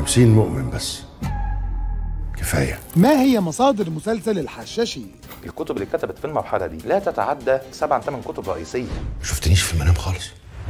خمسين مؤمن بس كفاية ما هي مصادر مسلسل الحشاشي؟ الكتب اللي اتكتبت في المرحله دي لا تتعدى سبع ثمان كتب رئيسيه ما شفتنيش في المنام خالص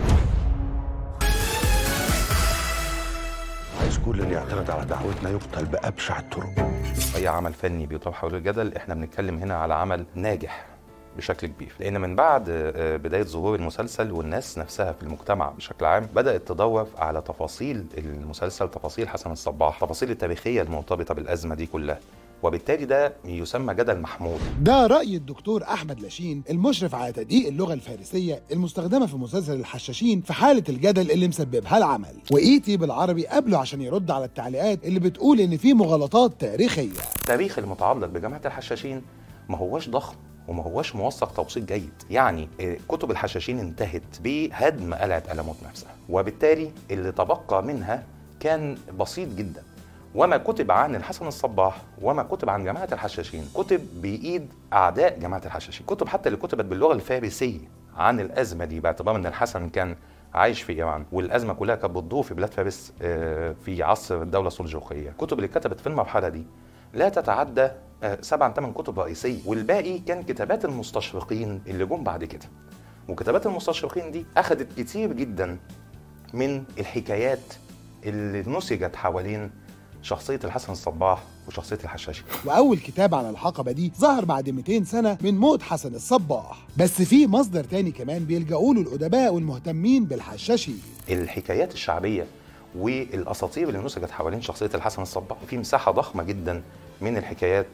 عايز كل اللي يعترض على دعوتنا يقتل بأبشع الطرق اي عمل فني بيطرح حول الجدل احنا بنتكلم هنا على عمل ناجح بشكل كبير لان من بعد آه، بدايه ظهور المسلسل والناس نفسها في المجتمع بشكل عام بدات تدور على تفاصيل المسلسل تفاصيل حسن الصباح تفاصيل التاريخيه المرتبطه بالازمه دي كلها وبالتالي ده يسمى جدل محمود ده رأي الدكتور أحمد لاشين المشرف على تدقيق اللغة الفارسية المستخدمة في مسلسل الحشاشين في حالة الجدل اللي مسببها العمل وإيتي بالعربي قبله عشان يرد على التعليقات اللي بتقول إن في مغالطات تاريخية التاريخ المتعلق بجماعه الحشاشين ما هوش ضخم وما هوش موثق توثيق جيد يعني آه، كتب الحشاشين انتهت بهدم قلعه ألموت نفسها وبالتالي اللي تبقى منها كان بسيط جدا وما كتب عن الحسن الصباح وما كتب عن جماعه الحشاشين كتب بايد اعداء جماعه الحشاشين كتب حتى اللي كتبت باللغه الفارسيه عن الازمه دي باعتبار ان الحسن كان عايش في ايران والازمه كلها كانت بتدور في بلاد فارس آه، في عصر الدوله السلجوقيه الكتب اللي اتكتبت في المرحله دي لا تتعدى آه، سبع ثمان كتب رئيسيه والباقي كان كتابات المستشرقين اللي جم بعد كده وكتابات المستشرقين دي اخذت كتير جدا من الحكايات اللي نسجت حوالين شخصيه الحسن الصباح وشخصيه الحشاشي وأول كتاب عن الحقبة دي ظهر بعد 200 سنة من موت حسن الصباح بس في مصدر تاني كمان بيلجأوا له الأدباء والمهتمين بالحشاشي الحكايات الشعبيه والاساطير اللي نسجت حوالين شخصيه الحسن الصباح في مساحه ضخمه جدا من الحكايات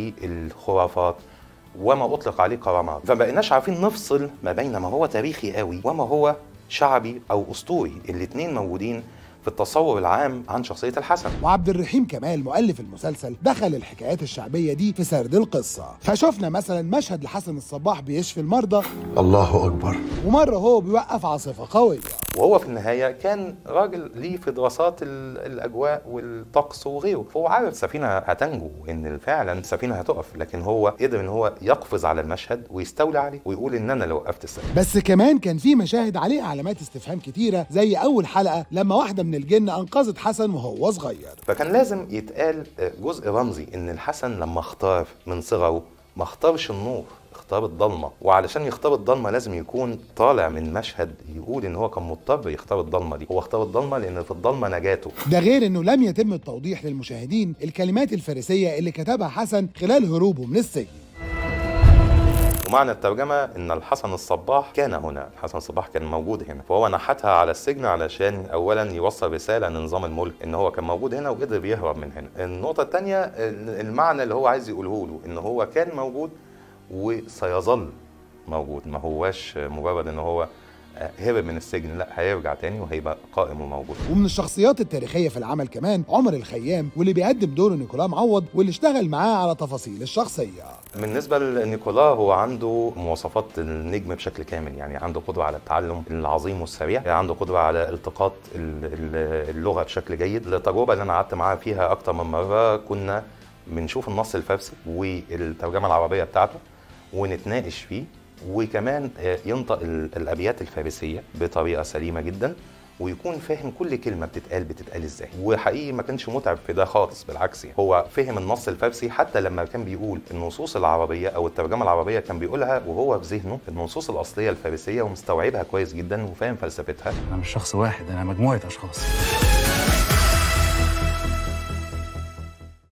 والخرافات وما اطلق عليه كرامات فما بقيناش عارفين نفصل ما بين ما هو تاريخي قوي وما هو شعبي او اسطوري الاثنين موجودين في التصور العام عن شخصيه الحسن وعبد الرحيم كمال مؤلف المسلسل دخل الحكايات الشعبية دي في سرد القصة فشفنا مثلا مشهد لحسن الصباح بيشفي المرضى الله أكبر ومرة هو بيوقف عاصفة قوية وهو في النهايه كان راجل ليه في دراسات ال- الاجواء والطقس وغيره فهو عارف السفينه هتنجو ان فعلا السفينه هتقف لكن هو قدر ان هو يقفز على المشهد ويستولي عليه ويقول ان انا لو وقفت السفينه بس كمان كان في مشاهد عليه علامات استفهام كتيرة زي أول حلقة لما واحدة من الجن أنقذت حسن وهو صغير فكان لازم يتقال جزء رمزي ان الحسن لما اختار من صغره ما اختارش النور اختار الضلمه وعلشان يختار الضلمه لازم يكون طالع من مشهد يقول ان هو كان مضطر يختار الضلمه دي هو اختار الضلمه لان في الضلمه نجاته ده غير انه لم يتم التوضيح للمشاهدين الكلمات الفارسية اللي كتبها حسن خلال هروبه من السجن ومعنى الترجمة إن الحسن الصباح كان هنا الحسن الصباح كان موجود هنا فهو نحتها على السجن علشان أولا يوصل رسالة لنظام الملك إن هو كان موجود هنا وقدر يهرب من هنا النقطة الثانية المعنى اللي هو عايز يقوله له إن هو كان موجود وسيظل موجود ما هواش مجرد إن هو هرب من السجن لا هيرجع تاني وهيبقى قائم وموجود ومن الشخصيات التاريخية في العمل كمان عمر الخيام واللي بيقدم دوره نيكولا معوض واللي اشتغل معاه على تفاصيل الشخصية بالنسبة لنيكولا هو عنده مواصفات النجم بشكل كامل يعني عنده قدرة على التعلم العظيم والسريع عنده قدرة على التقاط ال- ال- اللغة بشكل جيد التجربة اللي أنا قعدت معاه فيها أكتر من مرة كنا بنشوف النص الفارسي والترجمة العربية بتاعته ونتناقش فيه وكمان آه، ينطق ال- الأبيات الفارسية بطريقة سليمة جدا ويكون فاهم كل كلمه بتتقال بتتقال ازاي وحقيقي ما كانش متعب في ده خالص بالعكس يعني هو فهم النص الفارسي حتى لما كان بيقول النصوص العربيه او الترجمه العربيه كان بيقولها وهو في ذهنه النصوص الاصليه الفارسيه ومستوعبها كويس جدا وفاهم فلسفتها انا مش شخص واحد انا مجموعه اشخاص